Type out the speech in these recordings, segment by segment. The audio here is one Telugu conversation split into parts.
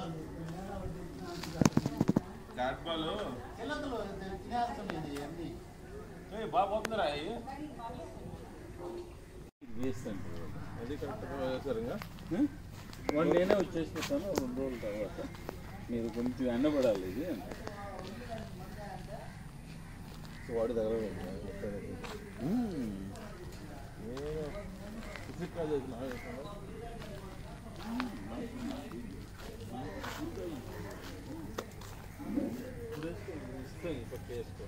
బ్యాట్ బాల్ చిల్లతలు తినేస్తుంది అన్ని బాగా పోతుందిరా అవి వేస్ట్ అంటే అది కరెక్ట్గా వేస్తారు ఇంకా వన్ డేనే వచ్చేసిపోతాను రెండు రోజుల తర్వాత మీరు కొంచెం ఎండబడాలి ఇది అంటే సో వాడి దగ్గర ఫిజిక్గా చేసిన వేసుకో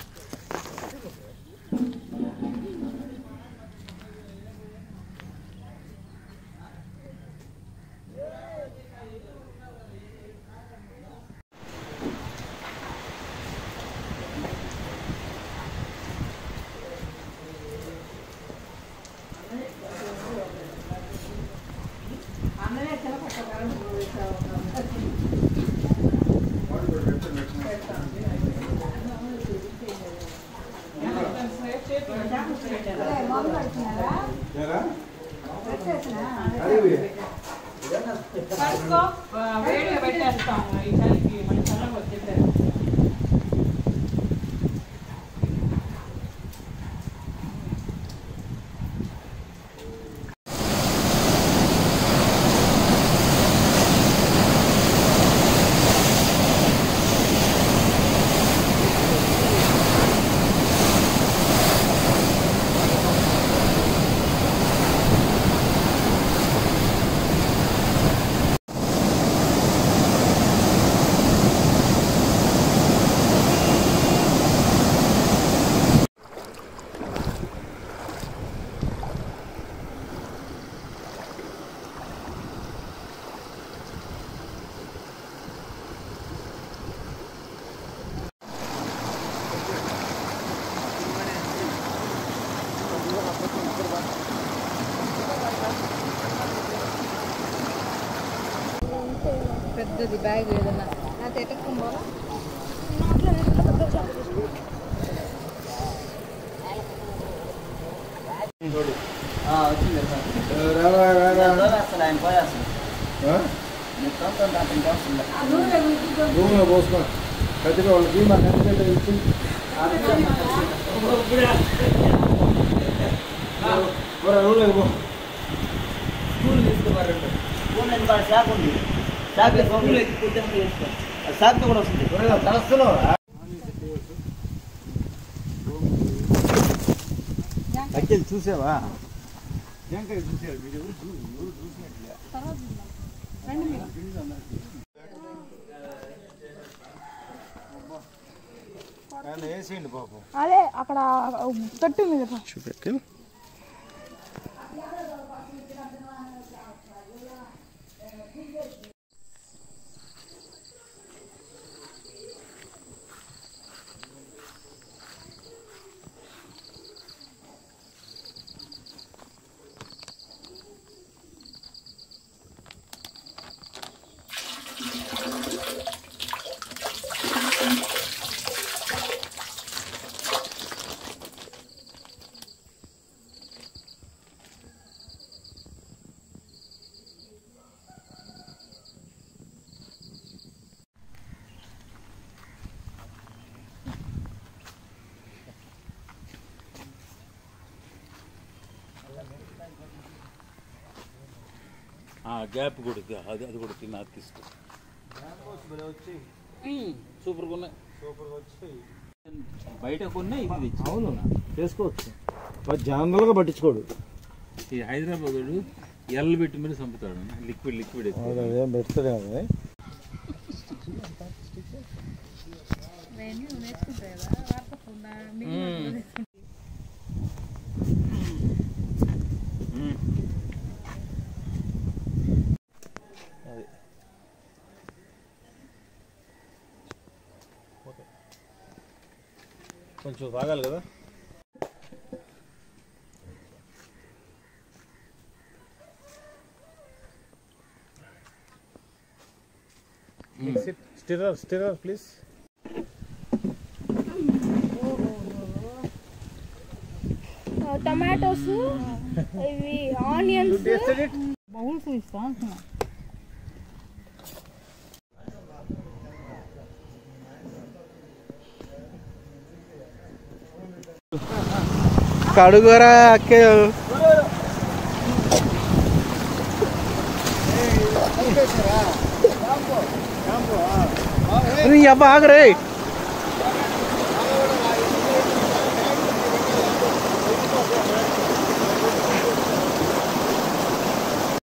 కడుక్కో వేడిగా పెట్టేస్తాం ఈ చలికి మళ్ళీ చల్లగా వచ్చేసారు పెద్దది బ్యాగ్ ఏదన్నా నాకు ఎట్టుకుని పోలా రూమ్లో పోసుకో ఖచ్చితంగా వాళ్ళకి మాకు ఎందుకంటే ఇచ్చి రూమ్లోకి పో అఖిల్ చూసావా వెంకయ్య చూసాడు మీరు ఎవరు చూ- ఎవరు చూసినట్లే ఆయన వేసేయండి పాపం అదే అక్కడ తట్టు ఉంది కదా చూపెక్కిల్ గ్యాప్ కూడా ఇది, అది అది కూడా తిన్న తీసుకో సూపర్గా ఉన్నాయి బయట కొన్నా ఇది తెచ్చి అవును చేసుకోవచ్చు జనరల్గా పట్టించుకోడు ఈ హైదరాబాద్ ఎల్ పెట్టి మీద చంపుతాడు లిక్విడ్ లిక్విడ్ ఏం పెడతాడు కదా కొంచెం తాగాలి కదా స్టిరర్ స్టిరర్ ప్లీజ్ టమాటోస్ ఇవి ఆనియన్స్ బౌల్స్ ఇస్తా అంటున్నా కడుగోరా అక్కే నీ అబ్బా ఆగరే